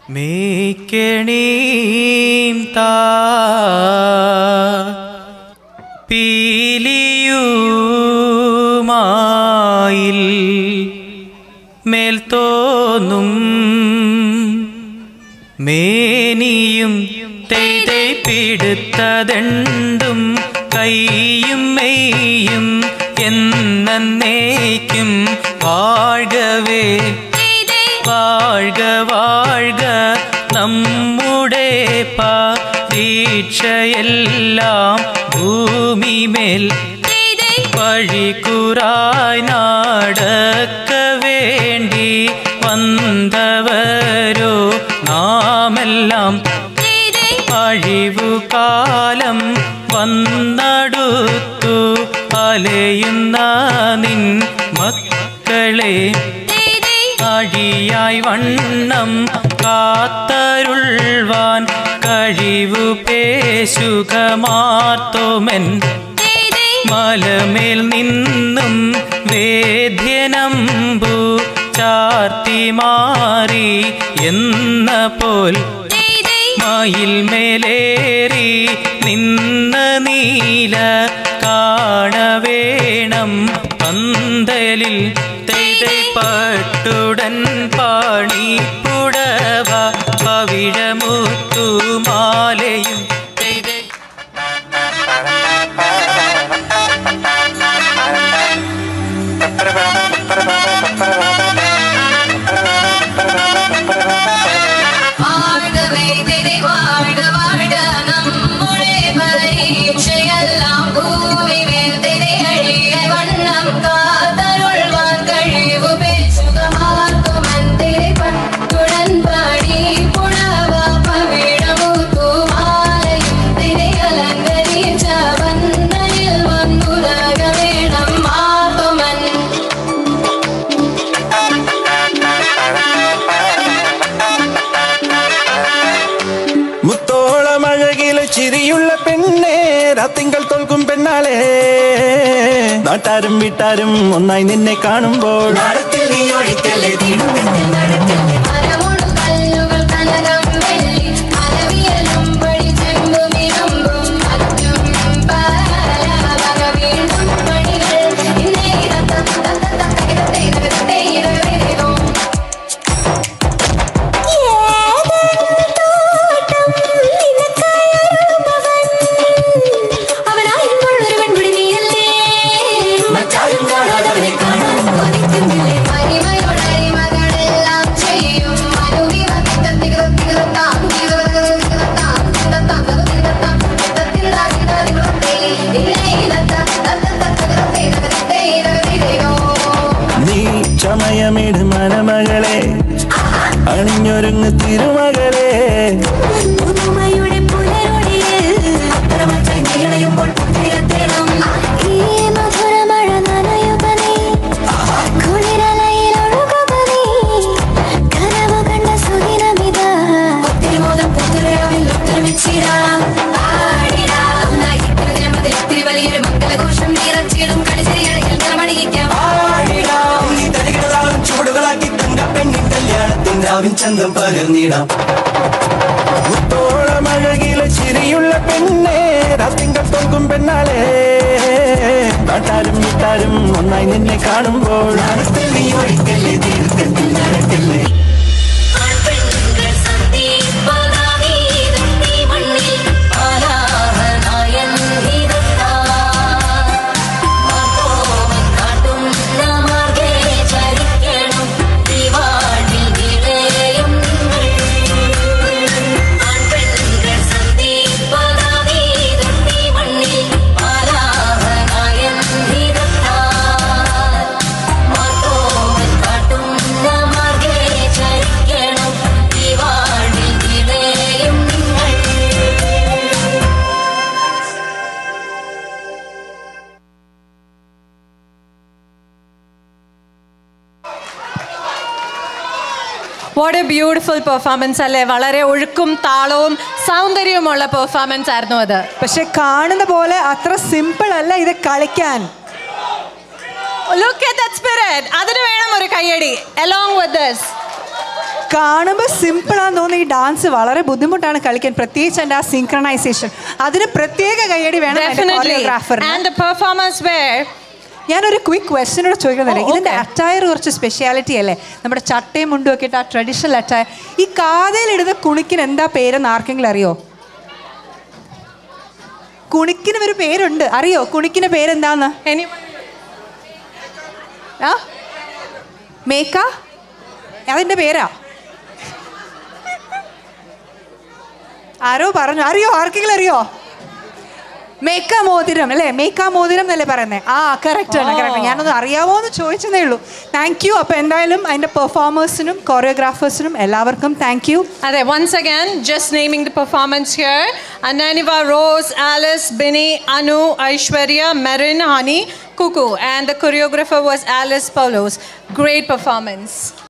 മേക്കണീം താ പീലിയുമായിൽ മേൽ തോന്നും മേനിയും തെയ്തൈ പിടുത്തതെണ്ടും കൈയും മെയ്യും എന്നേക്കും വാഴ്കവേ വാഴ്ക വാഴ്ക നമ്മുടെ പരീക്ഷയെല്ലാം ഭൂമിമേൽ വഴിക്കുറായി നാടക്ക വേണ്ടി വന്നവരോ നാമെല്ലാം അഴിവുകാലം വന്നടുത്തു അലയുന്ന നിൻ മക്കളെ അഴിയായി വണ്ണം കാത്തരുൾവാൻ കഴിവു പേശുകമാർത്തോമൻ മലമേൽ നിന്നും വേദ്യനമ്പു ചാർത്തി മാറി എന്ന പോൽ മയിൽ മേലേറി നിന്ന നീല കാണവേണം പന്തലിൽ തെയ്തൈ പട്ടുടൻ പാണി പുടവ പവിഴമുത്തുമാലയും തെയ്തൈ വാഴ്കവേ തിരി വാഴ്ക വാഴ്ക നമ്മുടെ പരീക്ഷയെല്ലാം ഭൂമിമേൽ തിരിയഴിയ വണ്ണം കാതരുൾവാൻ കഴിവു പേശുകമാർക്കുമൻ തിരിപ്പട്ടുടൻ പാടി പുഴവ പവിഴമുത്തുമാലയും തിരിയലങ്കരിച്ച വന്നലിൽ വന്നുലക വേണം മാത്തുമൻ മുത്തോളമഴകിലെ ചിരിയുള്ള പെണ്ണേ രാത്തിങ്കൾ തോൽക്കും പെണ്ണാളെ നാട്ടാരും വീട്ടാരും ഒന്നായി നിന്നെ കാണുമ്പോൾ മരമുടു കല്ലുകൾ കനകം വെള്ളി അലവിയലും പടിച്ചെമ്പും ഇരുമ്പും മറ്റും പല വക വീണ്ടും പണികൾ ഇന്നേ തത്ത തത്ത തത്ത ഇതത്തെ ഇതത്തെ ഇതവിരോ അവനായിരുന്നുള്ളൊരു പെൺകുടി നീയല്ലേ മറ്റാരും കാണാതവനെ കാണാൻ കൊതിക്കുന്നില്ലേ മഹിമയോടരിമകളെല്ലാം ചെയ്യും നീ ചമയമിട് മനമകളെ അണിഞ്ഞൊരുങ്ങ് തിരുമകളെ പുതുമയുടെ പുലരൊളിയിൽ അത്രമറ്റായി നീളയുമ്പോൾ പുത്തിരത്തേണം ഈ മധുരമഴ നനയുകനേ കുളിരലയിൽ ഒഴുകുകനേ കനവ് കണ്ട സുദിനമിതാ ഒത്തിരി മോദം പുത്തുരവിൽ ഒത്തൊരുമിച്ചിടാം പാടിടാം ഒന്നായി തിരുദിനം മുതൽ ഇത്തിരി വലിയൊരു മംഗളഘോഷം നിറച്ചിടും കളിച്ചിരിയടയിൽ നിറമണിയിക്കാം ചുവടുകളാക്കി തങ്ക പെണ്ണിൻ കല്യാണത്തിൻ രാവിൻ ചന്തം പകർന്നിടാം മുത്തോളമഴകിലെ ചിരിയുള്ള പെണ്ണേ രാത്തിങ്കൾ തോൽക്കും പെണ്ണാളെ നാട്ടാരും വീട്ടാരും ഒന്നായി നിന്നെ കാണുമ്പോൾ നീ ഒഴിക്കല്ലേ തീർക്കത്തിൽ നടക്കല്ലേ ആൺപെൺകൾ സന്ദീപനാദീതം നീ മണ്ണിൽ ആലാഹനായൻ ഹിതത്താ. മാർത്തോമൻ കാട്ടുന്ന മാർഗ്ഗേ ചരിക്കണം ഈ വാഴ്വിൽ നിറയും നിങ്ങൾ. ആൺപെൺകൾ സന്ദീപനാദീതം നീ മണ്ണിൽ ആലാഹനായൻ ഹിതത്താ. മാർത്തോമൻ കാട്ടുന്ന മാർഗ്ഗേ ചരിക്കണം ഈ വാഴ്വിൽ നിറയും നിങ്ങൾ വാട്ട് എ ബ്യൂട്ടിഫുൾ പെർഫോമൻസ് അല്ലേ വളരെ ഒഴുക്കും താളവും സൗന്ദര്യവുമുള്ള പെർഫോമൻസ് ആയിരുന്നു അത് പക്ഷെ കാണുന്ന പോലെ അത്ര സിമ്പിൾ അല്ല ഇത് കളിക്കാൻ ലുക്ക് അറ്റ് ദാറ്റ് സ്പിരിറ്റ് അതിന് വേണം ഒരു കയ്യടി along with this കാണുമ്പോൾ സിമ്പിളാന്ന് തോന്നുന്ന ഈ ഡാൻസ് വളരെ ബുദ്ധിമുട്ടാണ് കളിക്കാൻ പ്രത്യേകിച്ച് എൻ്റെ ആ സിങ്ക്രണൈസേഷൻ അതിന് പ്രത്യേക കൈയടി വേണം Definitely. കൊറിയോഗ്രാഫറിന് And the performers were ഞാനൊരു ക്വിക്ക് ക്വസ്റ്റ്യനോട് ചോദിക്കുന്നില്ല ഓ, ഇതിന്റെ okay. അറ്റയർ കുറച്ച് സ്പെഷ്യാലിറ്റി അല്ലേ നമ്മുടെ ചട്ടയും മുണ്ടും ഒക്കെ ഇട്ട് ആ ട്രഡീഷണൽ അറ്റയർ ഈ കാതയിലിടുന്ന കുണിക്കിന് എന്താ പേരെന്ന് ആർക്കെങ്കിലും അറിയോ കുണിക്കിന് ഒരു പേരുണ്ട് അറിയോ കുണിക്കിന് പേരെന്താന്ന് anyone? ആ മേക്ക അതിന്റെ പേരാ ആരോ പറഞ്ഞു അറിയോ ആർക്കെങ്കിലും അറിയോ മേക്ക മോതിരം അല്ലേ മേക്ക മോതിരം എന്നല്ലേ പറയുന്നത് ആ കറക്റ്റ് ആണ് കറക്റ്റ് ഞാനൊന്ന് അറിയാമോ എന്ന് ചോദിച്ചതേ ഉള്ളൂ താങ്ക് യു അപ്പോൾ എന്തായാലും അതിൻ്റെ പെർഫോമേഴ്സിനും കൊറിയോഗ്രാഫേഴ്സിനും എല്ലാവർക്കും thank you Are once again, just naming the performance here. Ananiva, Rose, Alice, Binny, Anu, Aishwarya, Marin, Hani, Kuku. And the choreographer was Alice Paulos. Great performance.